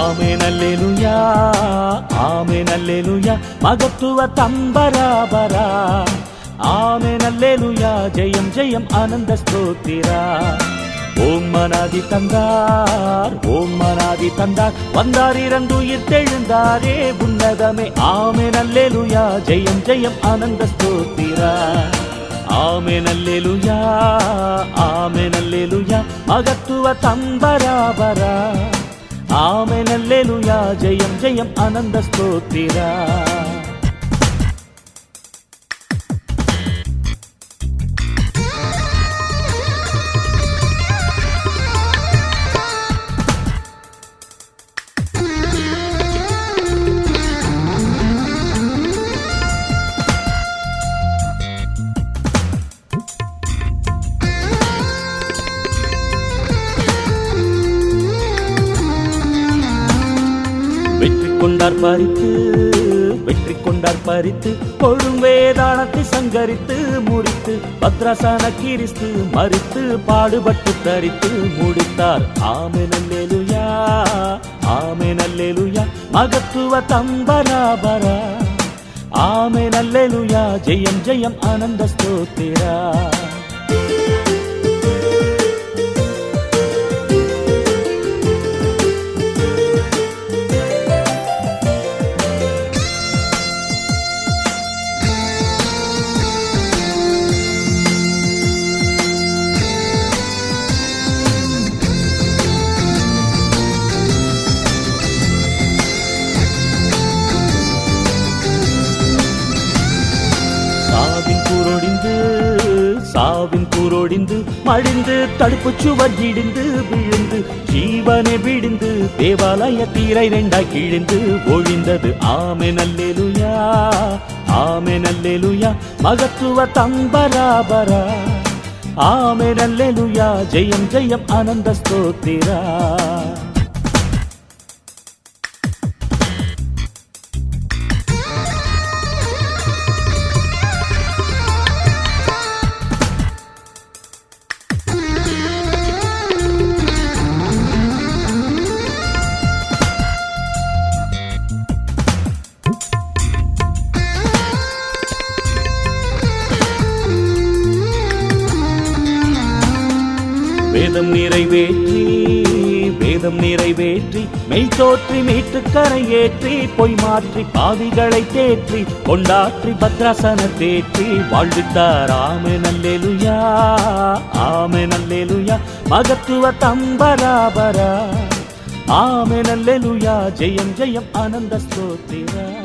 ஆமே நல்லேலுயா ஆமே நல்லேலுயா மகத்துவ தம்பராபரா ஆமே நல்லேலுயா ஜெயம் ஜெயம் ஆனந்த ஸ்தோத்திரா ஓம் மனாதி தந்தார் ஓம் மனாதி தந்தார் வந்தார் இறந்துயிர் தெழுந்தாரே உன்னதமே ஆமே நல்லேலுயா ஜெயம் ஜெயம் ஆனந்த ஸ்தோத்திரா ஆமே நல்லேலுயா ஆமே நல்லேலுயா மகத்துவ தம்பராபரா ஆமே நல்லேலுயா ஜெயம் ஜெயம் ஆனந்த ஸ்தோத்திரா வெற்றி கொண்டார் பறித்து வெற்றி கொண்டார் பறித்து கொழும் வேதாளத்தை சங்கரித்து முடித்து பத்ராசன கிறிஸ்து மறித்து பாடுபட்டு தரித்து முடித்தார் ஆமே நல்லேலுயா ஆமே நல்லேலுயா மகத்துவ தம்பராபரா ஆமே நல்லேலுயா ஜெயம் ஜெயம் ஆனந்த ஸ்தோத்திரா சாவின் கூரொடிந்து சாவின் கூரொடிந்து மடிந்து தடுப்பு சுவர் இடிந்து விழுந்து ஜீவனை விடிந்து தேவாலய தீரை ரெண்டாய் கிழிந்து ஒழிந்தது ஆமே நல்லேலுயா ஆமே நல்லேலுயா மகத்துவ தம்பராபரா ஆமே நல்லேலுயா ஜெயம் ஜெயம் ஆனந்த ஸ்தோத்திரா வேதம் நிறைவேற்றி வேதம் நிறைவேற்றி மெய் தோற்றி மீட்டு கரையேற்றி பொய் மாற்றி பாவிகளை தேற்றி கொண்டாற்றி பத்ராசன தேற்றி வாழ்வித்தார் ஆமே நல்லேலுயா ஆமே நல்லேலுயா மகத்துவ தம்பராபரா ஆமே நல்லேலுயா ஜெயம் ஜெயம் ஆனந்த ஸ்தோத்திரா